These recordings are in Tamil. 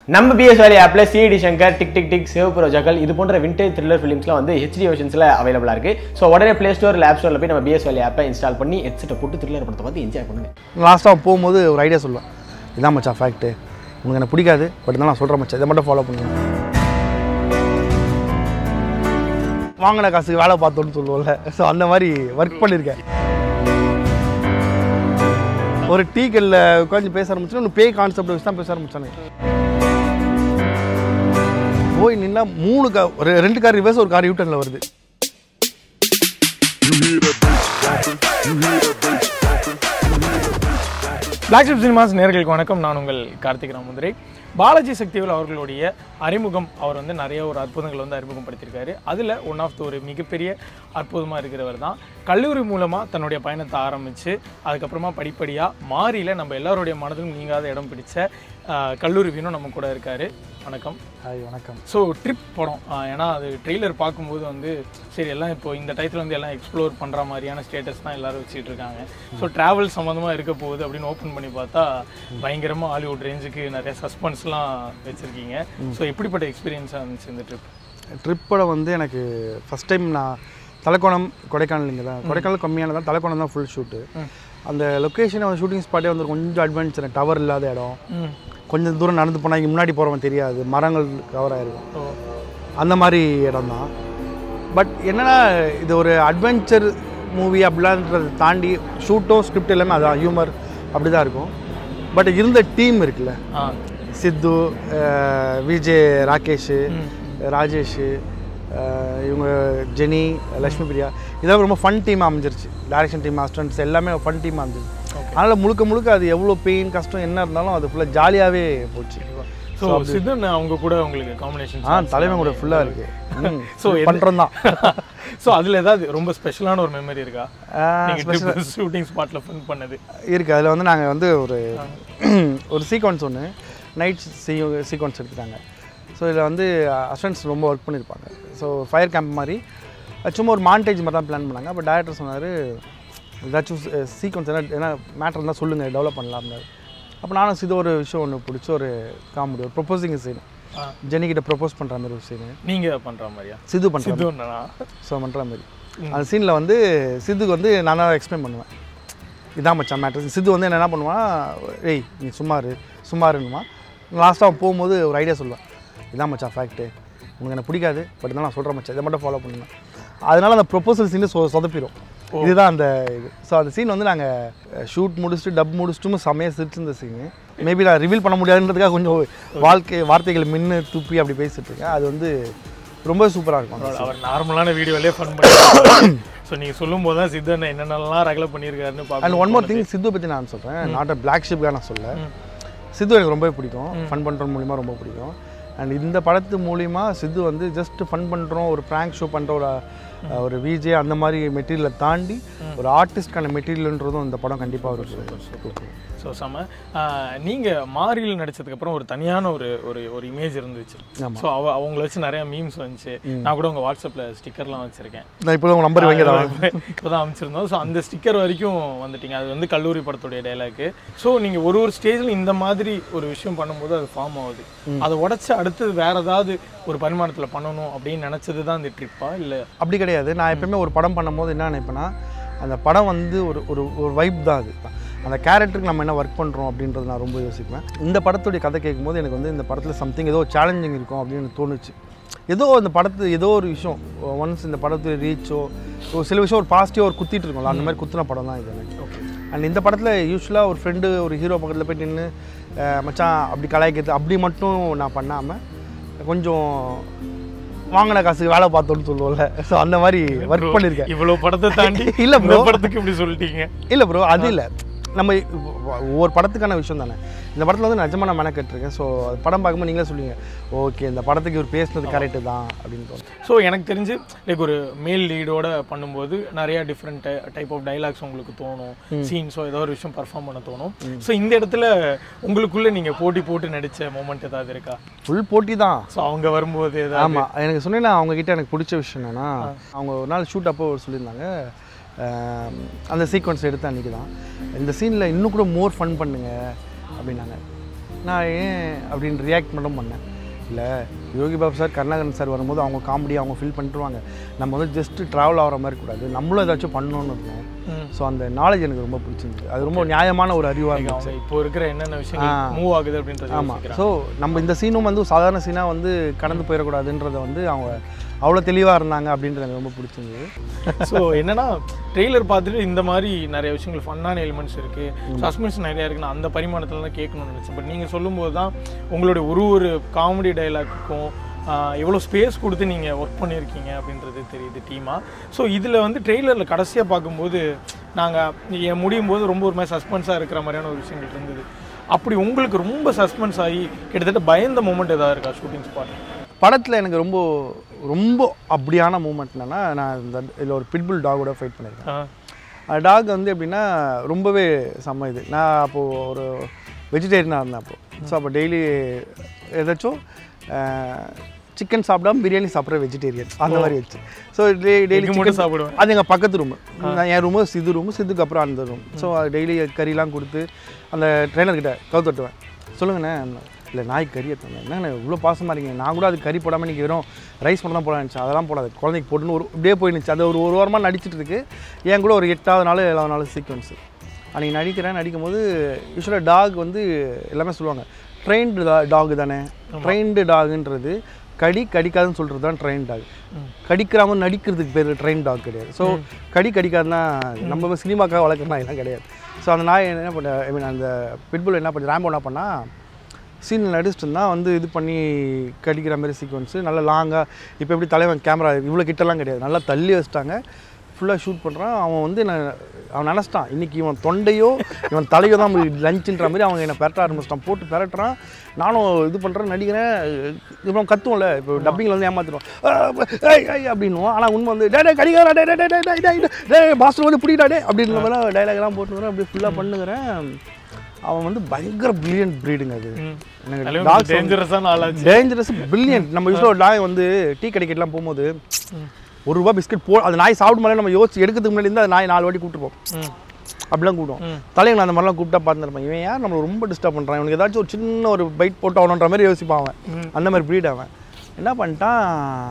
நம்ம பிஎஸ் வேலி ஆப்ல city Shankar tick tick tick சிவப்பு ரோஜாக்கள் இது போன்ற விண்டேஜ் த்ரில்லர் ஃபிலிம்ஸ்லாம் வந்து ஹெச்டி வெர்ஷன்ஸ்ல அவைலபிளா இருக்கு ஸோ உடனே பிளே ஸ்டோர் இல்லை ஆப் ஸ்டோர்ல போய் நம்ம பிஎஸ் வேலி ஆப்பை இன்ஸ்டால் பண்ணி ஹெட்செட்டை போட்டு த்ரில்லர் படத்தை பார்த்து என்ஜாய் பண்ணுங்க லாஸ்ட்டாக போகும்போது ஒரு ஐடியா சொல்லுவேன் இதான் மச்சான் ஃபேக்ட்டு உனக்கு எனக்கு பிடிக்காது பட் இருந்தாலும் நான் சொல்கிறேன் மச்சான் இதை மட்டும் ஃபாலோ பண்ணுங்க வாங்கின காசுக்கு வேலை பார்த்தோன்னு சொல்லுவோம்ல ஸோ அந்த மாதிரி ஒர்க் பண்ணியிருக்கேன் ஒரு டீ கல்ல உட்காந்து பேச ஆரம்பிச்சோன்னா ஒன்று பேய் கான்செப்ட் வச்சு தான் பேச ஆரம்பிச்சானே போய் நின்னா மூணு கார் ஒரு ரெண்டு கார் ரிவர்ஸ் ஒரு கார் யூட்டர்னில் வருது பிளாக் ஷிப் சினிமாஸ் நேர்களுக்கு வணக்கம் நான் உங்கள் கார்த்திக் ராமதுரை பாலாஜி சக்திவேல் அவர்களுடைய அறிமுகம் அவர் வந்து நிறைய ஒரு அற்புதங்கள் வந்து அறிமுகப்படுத்தியிருக்காரு அதில் ஒன் ஆஃப் த ஒரு மிகப்பெரிய அற்புதமாக இருக்கிறவர் தான் கல்லூரி மூலமாக தன்னுடைய பயணத்தை ஆரம்பித்து அதுக்கப்புறமா படிப்படியாக மாறியில் நம்ம எல்லாருடைய மனதிலும் நீங்காத இடம் பிடிச்ச ஆஹ், கல்லூரி வீணும் நம்ம கூட இருக்காரு வணக்கம் ஹாய் வணக்கம் ஸோ ட்ரிப் படம் ஆஹ் ஏன்னா அது ட்ரெய்லர் பார்க்கும்போது வந்து சரி எல்லாம் இப்போ இந்த டயத்தில் வந்து எல்லாம் எக்ஸ்ப்ளோர் பண்ணுற மாதிரியான ஸ்டேட்டஸ் தான் எல்லாரும் வச்சுட்டு இருக்காங்க ஸோ ட்ராவல் சம்மந்தமாக இருக்க போகுது அப்படின்னு ஓப்பன் பண்ணி பார்த்தா பயங்கரமாக ஹாலிவுட் ரேஞ்சுக்கு நிறைய சஸ்பென்ஸ்லாம் வச்சுருக்கீங்க ஸோ எப்படிப்பட்ட எக்ஸ்பீரியன்ஸாக இருந்துச்சு இந்த ட்ரிப் ட்ரிப்போட வந்து எனக்கு ஃபஸ்ட் டைம் நான் தலைக்கோணம் கொடைக்கானல் இங்கே தான் கொடைக்கானல் கம்மியான தான் தலைக்கோணம் தான் ஃபுல் ஷூட்டு அந்த லொக்கேஷன் வந்து ஷூட்டிங் ஸ்பாட்டே வந்து கொஞ்சம் அட்வான்ச்சர் டவர் இல்லாத இடம் ம் கொஞ்சம் தூரம் நடந்து போனால் இங்கே முன்னாடி போகிறவன் தெரியாது மரங்கள் கவர் ஆயிருக்கும் ஓ அந்த மாதிரி இடம் தான் பட் என்னன்னா இது ஒரு அட்வென்ச்சர் மூவி அப்படிலான்றதை தாண்டி ஷூட்டும் ஸ்கிரிப்ட் எல்லாமே அதான் ஹியூமர் அப்படி தான் இருக்கும் பட் இருந்த டீம் இருக்குல்ல ஆ சித்து அஹ், விஜய் ராகேஷ் ம். ராஜேஷ் அஹ், இவங்க ஜெனி லக்ஷ்மி பிரியா இதெல்லாம் ரொம்ப ஃபன் டீம் அமைஞ்சிருச்சு டைரக்ஷன் டீம் அசிஸ்டன்ட்ஸ் எல்லாமே ஃபன் டீம் அமைஞ்சிருச்சு அதனால் முழுக்க முழுக்க அது எவ்வளோ பெயின் கஷ்டம் என்ன இருந்தாலும் அது ஃபுல்லாக ஜாலியாகவே போச்சு ஸோ சிதன் அவங்க கூட உங்களுக்கு காம்பினேஷன் ஆ தலைமை கூட ஃபுல்லாக இருக்குது So, ஸோ பண்ணுறோம் தான் ஸோ அதில் ஏதாவது ரொம்ப ஸ்பெஷலான ஒரு மெமரி இருக்கா ஆஹ், நீங்கள் ஷூட்டிங் ஸ்பாட்டில் ஃபன் பண்ணது இருக்குது அதில் வந்து நாங்கள் வந்து ஒரு ஒரு சீக்வன்ஸ் ஒன்று நைட் சீ சீக்வன்ஸ் எடுத்துட்டாங்க ஸோ இதில் வந்து அஸ்டன்ஸ் ரொம்ப ஒர்க் பண்ணியிருப்பாங்க ஸோ ஃபயர் கேம்ப் மாதிரி அது சும்மா ஒரு மாண்டேஜ் மாதிரி தான் பிளான் பண்ணாங்க அப்போ டேரக்டர் சொன்னார் ஏதாச்சும் சீக்வன்ஸ் என்ன என்ன மேட்டர் இருந்தால் சொல்லுங்கள் டெவலப் பண்ணலாம்னாரு அப்போ நானும் இது ஒரு விஷயம் ஒன்று பிடிச்ச ஒரு காமெடி ஒரு ப்ரொப்போசிங் சீன் ஆ. ஜெனிக்கிட்ட ப்ரொப்போஸ் பண்ணுற மாதிரி ஒரு சீனு நீங்கள் பண்ணுற மாதிரியா சிது பண்ணுற சிதுன்னா ஸோ பண்ணுற மாதிரி அந்த சீனில் வந்து சித்துக்கு வந்து நான் தான் எக்ஸ்பிளைன் பண்ணுவேன் இதான் மச்சான் மேட்ரு சித்து வந்து என்ன என்ன பண்ணுவான் ஏய் நீ சும்மாரு சும்மாருன்னுமா லாஸ்ட்டாக போகும்போது ஒரு ஐடியா சொல்லுவேன் இதான் மச்சான் ஃபேக்ட்டு உனக்கு எனக்கு பிடிக்காது பட் இருந்தாலும் நான் சொல்கிறேன் மச்சான் இதை மட்டும் ஃபாலோ பண்ணுவேன் அதனால அந்த ப்ரொப்போசல் சீனு சொ சொதப்பிடும் இதுதான் அந்த இது ஸோ அந்த சீன் வந்து நாங்கள் ஷூட் முடிச்சுட்டு டப் முடிச்சுட்டும் செம்மையாக சிரிச்சிருந்த சீனு மேபி நான் ரிவீல் பண்ண முடியாதுன்றதுக்காக கொஞ்சம் வாழ்க்கை வார்த்தைகள் மின்னு துப்பி அப்படி பேசிட்டு இருக்கேன் அது வந்து ரொம்ப சூப்பராக இருக்கும் அந்த அவர் நார்மலான வீடியோலே ஃபன் பண்ணி ஸோ நீங்கள் சொல்லும் போது தான் சித்தன் என்னென்னலாம் ரகலை பண்ணியிருக்காருன்னு அண்ட் பார்க்க ஒன் மோர் திங் சித்து பற்றி நான் சொல்கிறேன் நாட் அ பிளாக் ஷிப்காக நான் சொல்ல சித்து எனக்கு ரொம்ப பிடிக்கும் ஃபன் பண்ணுற மூலிமா ரொம்ப பிடிக்கும் அண்ட் இந்த படத்து மூலிமா சித்து வந்து ஜஸ்ட் ஃபன் பண்ணுறோம் ஒரு ப்ராங்க் ஷோ பண்ணுற ஒரு அஹ், ஒரு விஜே அந்த மாதிரி மெட்டீரியலை தாண்டி ஒரு ஆர்டிஸ்ட்கான மெட்டீரியல்ன்றதும் இந்த படம் கண்டிப்பாக ஒரு ஸோ செம நீங்கள் மாரியில் நடிச்சதுக்கப்புறம் ஒரு தனியான ஒரு ஒரு ஒரு இமேஜ் இருந்துச்சு ஸோ அவ அவங்கள வச்சு நிறைய மீம்ஸ் வந்துச்சு நான் கூட உங்கள் வாட்ஸ்அப்பில் ஸ்டிக்கர்லாம் வச்சுருக்கேன் நான் இப்போ உங்கள் நம்பர் வாங்கி தான் இப்போ தான் அமைச்சிருந்தோம் ஸோ அந்த ஸ்டிக்கர் வரைக்கும் வந்துட்டீங்க அது வந்து கல்லூரி படத்துடைய டைலாக்கு ஸோ நீங்கள் ஒரு ஒரு ஸ்டேஜில் இந்த மாதிரி ஒரு விஷயம் பண்ணும்போது அது ஃபார்ம் ஆகுது அதை உடச்சி அடுத்தது வேற ஏதாவது ஒரு பரிமாணத்தில் பண்ணணும் அப்படின்னு நினச்சது தான் இந்த ட்ரிப்பா இல்லை அப்படி கிடையாது நான் எப்பயுமே ஒரு படம் பண்ணும்போது என்ன நினைப்பேன்னா அந்த படம் வந்து ஒரு ஒரு ஒரு வைப் தான் அது அந்த கேரக்டருக்கு நம்ம என்ன ஒர்க் பண்ணுறோம் அப்படின்றது நான் ரொம்ப யோசிப்பேன் இந்த படத்துடைய கதை கேட்கும்போது எனக்கு வந்து இந்த படத்தில் சம்திங் ஏதோ சேலஞ்சிங் இருக்கும் அப்படின்னு எனக்கு தோணுச்சு ஏதோ அந்த படத்து ஏதோ ஒரு விஷயம் ஒன்ஸ் இந்த படத்து ரீச்சோ ஒரு சில விஷயம் ஒரு பாசிட்டிவாக ஒரு குத்திட்டு இருக்கும்ல அந்த மாதிரி குத்துன படம் தான் இது எனக்கு ஓகே அண்ட் இந்த படத்தில் யூஸ்வலாக ஒரு ஃப்ரெண்டு ஒரு ஹீரோ பக்கத்தில் போய் நின்று மச்சான் அப்படி கலாய்க்கிறது அப்படி மட்டும் நான் பண்ணாமல் கொஞ்சம் வாங்கின காசுக்கு வேலை பார்த்தோன்னு சொல்லுவோம்ல ஸோ அந்த மாதிரி ஒர்க் பண்ணியிருக்கேன் இவ்வளோ படத்தை தாண்டி இல்ல இந்த bro. படத்துக்கு இப்படி சொல்லிட்டீங்க இல்லை ப்ரோ அது இல்லை நம்ம ஒவ்வொரு படத்துக்கான விஷயம் தானே இந்த படத்தில் வந்து நிஜமாக நான் மெனக்கெட்டிருக்கேன் ஸோ படம் பார்க்கும்போது நீங்களே சொல்லுவீங்க ஓகே இந்த படத்துக்கு இவர் பேசுனது கரெக்டு தான் அப்படின்னு தோணும் ஸோ எனக்கு தெரிஞ்சு லைக் ஒரு மேல் லீடோட பண்ணும்போது நிறைய டிஃப்ரெண்ட் டைப் ஆஃப் டைலாக்ஸ் உங்களுக்கு தோணும் சீன்ஸோ ஏதோ ஒரு விஷயம் பர்ஃபார்ம் பண்ண தோணும் ஸோ இந்த இடத்துல உங்களுக்குள்ள நீங்க போட்டி போட்டு நடிச்ச மூமெண்ட் ஏதாவது இருக்கா ஃபுல் போட்டி தான் ஸோ அவங்க வரும்போது ஏதாவது ஆமாம் எனக்கு சொன்னேன்னா அவங்க கிட்ட எனக்கு பிடிச்ச விஷயம் என்னன்னா அவங்க ஒரு நாள் ஷூட் அப்போ சொல்லியிருந்தாங்க ஆம், அந்த சீக்வன்ஸ் எடுத்த அன்றைக்கி தான் இந்த சீனில் இன்னும் கூட மோர் ஃபன் பண்ணுங்க அப்படின்னாங்க நான் ஏன் அப்படின்னு ரியாக்ட் மட்டும் பண்ணேன் இல்லை யோகி பாபு சார் கருணாகரன் சார் வரும்போது அவங்க காமெடி அவங்க ஃபீல் பண்ணிட்டுருவாங்க நம்ம வந்து ஜஸ்ட் ட்ராவல் ஆகிற மாதிரி கூடாது நம்மளும் ஏதாச்சும் பண்ணணும்னு இருந்தேன் ஸோ அந்த நாலேஜ் எனக்கு ரொம்ப பிடிச்சிருந்துச்சு அது ரொம்ப நியாயமான ஒரு அறிவாக இருந்துச்சு அவங்க இப்போ இருக்கிற என்னென்ன விஷயங்கள் ஆ. மூவ் ஆகுது அப்படின்றது ஆமாம் யோசிக்கிறாங்க. ஸோ நம்ம இந்த சீனும் வந்து சாதாரண சீனாக வந்து கடந்து போயிடக்கூடாதுன்றதை வந்து அவங்க அவ்வளோ தெளிவாக இருந்தாங்க அப்படின்றது எனக்கு ரொம்ப பிடிச்சிருந்தது ஸோ என்னன்னா ட்ரெய்லர் பார்த்துட்டு இந்த மாதிரி நிறைய விஷயங்கள் ஃபன்னான எலிமெண்ட்ஸ் இருக்கு சஸ்பென்ஸ் நிறைய இருக்கு நான் அந்த பரிமாணத்தில் தான் கேட்கணும்னு நினச்சேன் பட் நீங்கள் சொல்லும்போது தான் உங்களுடைய ஒரு ஒரு காமெடி டைலாக்குக்கும் எவ்வளோ ஸ்பேஸ் கொடுத்து நீங்கள் ஒர்க் பண்ணியிருக்கீங்க அப்படின்றது தெரியுது டீமாக ஸோ இதில் வந்து ட்ரெய்லரில் கடைசியாக பார்க்கும்போது நாங்கள் முடியும் போது ரொம்ப ஒரு மாதிரி சஸ்பென்ஸாக இருக்கிற மாதிரியான ஒரு விஷயங்கள் இருந்தது அப்படி உங்களுக்கு ரொம்ப சஸ்பென்ஸ் ஆகி கிட்டத்தட்ட பயந்த மூமெண்ட் ஏதாவது இருக்கா ஷூட்டிங் ஸ்பாட் படத்தில் எனக்கு ரொம்ப ரொம்ப அப்படியான மூமெண்ட் என்னன்னா நான் இந்த இதில் ஒரு பிட்புல் டாகோட ஃபைட் பண்ணியிருக்கேன் டாக் வந்து எப்படின்னா ரொம்பவே செம்ம இது நான் அப்போது ஒரு வெஜிடேரியனாக இருந்தேன் அப்போ ஸோ அப்போ டெய்லி ஏதாச்சும் சிக்கன் சாப்பிடாம பிரியாணி சாப்பிட்ற வெஜிடேரியன் அந்த மாதிரி வச்சு ஸோ டெய்லி Egg மட்டும் சாப்பிடுவேன். அது எங்கள் பக்கத்து ரூமு என் ரூமு சிது ரூமு சிதுக்கு அப்புறம் அந்த ரூம் ஸோ டெய்லி கறிலாம் கொடுத்து அந்த ட்ரெயினர்கிட்ட கவுத்தட்டுவேன் சொல்லுங்கண்ணே இல்லை நாய் கறி எடுத்தேன் என்னண்ணே இவ்வளோ பாசமாக இருக்கீங்க நான் கூட அது கறி போடாமல் இன்றைக்கி வெறும் ரைஸ் மட்டும் தான் போட நினச்சேன் அதெல்லாம் போடாது குழந்தைக்கு போட்டுன்னு ஒரு இப்படியே போயிடுச்சு அது ஒரு ஒரு வாரமாக நடிச்சிட்டு இருக்கு என் கூட ஒரு எட்டாவது நாள் ஏழாவது நாள் சீக்வன்ஸு அன்றைக்கி நடிக்கிறேன் நடிக்கும் போது யூஸ்வலாக டாக் வந்து எல்லாமே சொல்லுவாங்க ட்ரெயின்டு டாக் தானே ட்ரெயின்டு டாகுன்றது கடி கடிக்காதுன்னு சொல்கிறது தான் ட்ரெயின் டாக் கடிக்கிற மாதிரி நடிக்கிறதுக்கு பேர் ட்ரெயின் டாக் கிடையாது ஸோ கடி கடிக்காதுன்னா நம்ம சினிமாக்காக வளர்க்குற நாயெல்லாம் கிடையாது ஸோ அந்த நாய் என்ன பண்ண ஐ மீன் அந்த பிட்புல் என்ன பண்ணி ரேம்போ என்ன பண்ணால் சீனில் நடிச்சிட்டு இருந்தால் வந்து இது பண்ணி கடிக்கிற மாதிரி சீக்வன்ஸு நல்லா லாங்காக இப்போ எப்படி தலைவன் கேமரா இவ்வளோ கிட்டலாம் கிடையாது நல்லா தள்ளி வச்சிட்டாங்க ஃபுல்லாக ஷூட் பண்ணுறான் அவன் வந்து நான் அவன் நினச்சிட்டான் இன்றைக்கி இவன் தொண்டையோ இவன் தலையோ தான் லஞ்சுன்ற மாதிரி அவன் என்னை பெரட்ட ஆரம்பிச்சிட்டான் போட்டு பெரட்டுறான் நானும் இது பண்ணுறேன் நடிக்கிறேன் இப்போ கத்துவோம்ல இப்போ டப்பிங்கில் வந்து ஏமாத்திடுவான் அப்படின்னுவோம் ஆனால் உண்மை வந்து டே டே கடிக்காரா டே டே டே டே டே டே டே மாஸ்டர் வந்து பிடிக்கடா டே அப்படின்ற மாதிரி டைலாக்லாம் போட்டுக்கிறேன் அப்படி ஃபுல்லாக பண்ணுகிறேன் அவன் வந்து பயங்கர பிரில்லியன்ட் ப்ரீடுங்க அது எனக்கு dogs வந்து- டேஞ்சரஸான ஆளாச்சு டேஞ்சரஸ் பில்லியன்ட் நம்ம யூஸ்வலாக ஒரு நாய் வந்து டீ கடைக்கெல்லாம் போகும்போது ஒரு ரூபா பிஸ்கட் போ அது நாய் சாப்பிடும் போது நம்ம யோசிச்சு எடுக்கிறதுக்கு முன்னாடி இருந்து அது நாய் நாலு வாட்டி கூப்பிட்டுருப்போம் ம். அப்படிலாம் கூப்பிடுவோம் தலைவன் அந்த மாதிரிலாம் கூப்பிட்டா பார்த்துருப்பான் இவன் யார் நம்மளை ரொம்ப டிஸ்டர்ப் பண்ணுறான் இவனுக்கு ஏதாச்சும் ஒரு சின்ன ஒரு பைட் போட்டு ஆகணுன்ற மாதிரி யோசிப்பான் அவன் அந்த மாதிரி ப்ரீட் அவன் என்ன பண்ணிட்டான்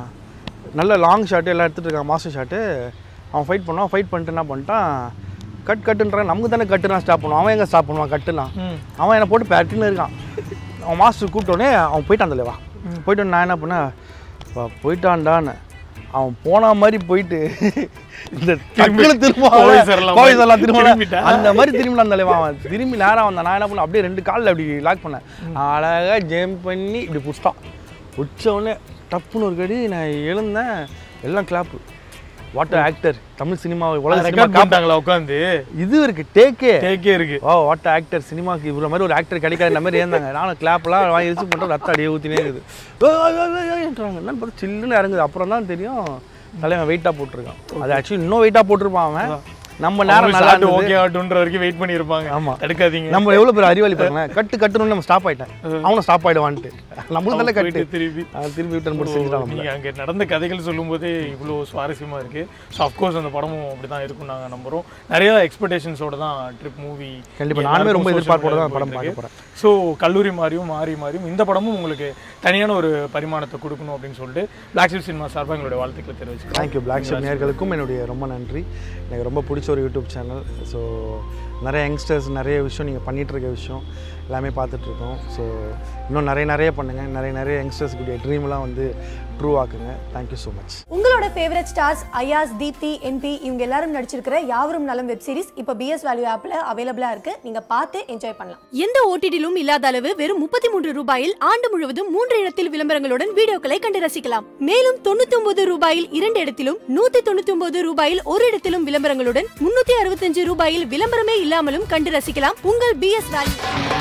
நல்ல லாங் ஷாட்டு எல்லாம் எடுத்துகிட்டு இருக்கான் மாஸ்டர் ஷாட்டு அவன் ஃபைட் பண்ணான் ஃபைட் பண்ணிட்டு என்ன பண்ணிட்டான் கட் கட்டுன்றான் நமக்கு தானே கட்டுனா ஸ்டாப் பண்ணுவான் அவன் எங்கே ஸ்டாப் பண்ணுவான் கட்டுலாம் ம். அவன் என்னை போட்டு பேட்டுன்னு இருக்கான் அவன் மாஸ்டர் கூப்பிட்டோடனே அவன் போயிட்டான் தலைவா போயிட்டு நான் என்ன பண்ணேன் "அப்பா, போயிட்டான்டான்னு அவன் போன மாதிரி போயிட்டு இந்த டக்குனு திரும்ப கோவை சரலாம் கோவை சரலாம் திரும்ப திரும்பிட்டான். அந்த மாதிரி திரும்பலாம் தலைவா அவன் திரும்பி நேரம் வந்தான் நான் என்ன பண்ணேன் அப்படியே ரெண்டு காலில் அப்படி லாக் பண்ணேன் அழகாக ஜம்ப் பண்ணி இப்படி பிடிச்சிட்டான் பிடிச்ச உடனே டப்புன்னு ஒரு கடி நான் எழுந்தேன் எல்லாம் clap water actor Tamil cinema உலக சினிமா ரெக்கார்ட் பண்ணிட்டாங்களா உட்காந்து இது இருக்கு டேக்கே டேக்கே இருக்கு ஓ வாட் ஆக்டர் சினிமாக்கு இவ்வளோ மாதிரி ஒரு ஆக்டர் கிடைக்காத மாதிரி இருந்தாங்க நானும் கிளாப்லாம் வாங்கி ரிசீவ் பண்ணுறோம் ரத்தம் அடியே ஊற்றினே இருக்குது ஏன்றாங்க என்னன்னு பார்த்தா சில்லுன்னு இறங்குது அப்புறம் தான் தெரியும் தலைவன் வெயிட்டாக போட்டிருக்கான் அது ஆக்சுவலி இன்னும் வெயிட்டாக போட்டிருப்பான் அவன் நம்ம நேரம் நல்லா இருந்தது ஓகே ஆட்டுன்ற வரைக்கும் வெயிட் பண்ணியிருப்பாங்க ஆமா. தடுக்காதீங்க நம்ம எவ்வளோ பேர் அறிவாளி பாருங்களேன் கட்டு கட்டணும்னு நம்ம ஸ்டாப் ஆயிட்டேன் அவனும் ஸ்டாப் ஆயிடுவான்ட்டு நம்மளும் தானே கட்டு போயிட்டு திரும்பி அவன் திரும்பி விட்டு போட்டு செஞ்சுட்டான் நீங்க அங்க நடந்த கதைகள் சொல்லும்போதே இவ்வளோ சுவாரஸ்யமா இருக்கு ஸோ அஃப்கோர்ஸ் அந்த படமும் அப்படிதான் இருக்கும் நாங்க நம்புறோம் நிறைய எக்ஸ்பெக்டேஷன்ஸோட தான் ட்ரிப் மூவி கண்டிப்பா நானுமே ரொம்ப எதிர்பார்ப்போட தான் படம் பார்க்க போறேன் ஸோ கல்லூரி மாதிரியும் மாறி மாறியும் இந்த படமும் உங்களுக்கு தனியான ஒரு பரிமாணத்தை கொடுக்கணும் அப்படின்னு சொல்லிட்டு பிளாக் ஷிப் சினிமா சார்பாக எங்களுடைய வாழ்த்துக்களை தெரிவிச்சுக்கிறேன் தேங்க்யூ பிளாக் ஷிப் நேர்களுக்கும் என்னுடைய ரொம்ப நன்றி எனக்கு ரொம்ப பிடிச்ச ஒரு யூடியூப் சேனல் ஸோ நிறைய யங்ஸ்டர்ஸ் நிறைய விஷயம் நீங்கள் பண்ணிட்டு இருக்க விஷயம் எல்லாமே பார்த்துட்ருக்கோம் ஸோ இன்னும் நிறைய நிறைய பண்ணுங்கள் நிறைய நிறைய யங்ஸ்டர்ஸ்க்குடைய ட்ரீம்லாம் வந்து ட்ரூ ஆக்குங்க தேங்க்யூ ஸோ மச் உங்களோட ஃபேவரட் ஸ்டார்ஸ் ஐயாஸ் தீப்தி என்பி இவங்க எல்லாரும் நடிச்சிருக்கிற யாவரும் நலம் வெப் சீரிஸ் இப்போ பிஎஸ் வேல்யூ ஆப்ல அவைலபிளா இருக்கு நீங்க பார்த்து என்ஜாய் பண்ணலாம் எந்த ஓடிடிலும் இல்லாத அளவு வெறும் முப்பத்தி மூன்று ரூபாயில் ஆண்டு முழுவதும் மூன்று இடத்தில் விளம்பரங்களுடன் வீடியோக்களை கண்டு ரசிக்கலாம் மேலும் தொண்ணூத்தி ஒன்பது ரூபாயில் இரண்டு இடத்திலும் நூத்தி தொண்ணூத்தி ஒன்பது ரூபாயில் ஒரு இடத்திலும் விளம்பரங்களுடன் முன்னூத்தி அறுபத்தஞ்சு ரூபாயில் விளம்பரமே இல்லாமலும் கண்டு ரசிக்கலாம் உங்கள் பிஎஸ் வேல்யூ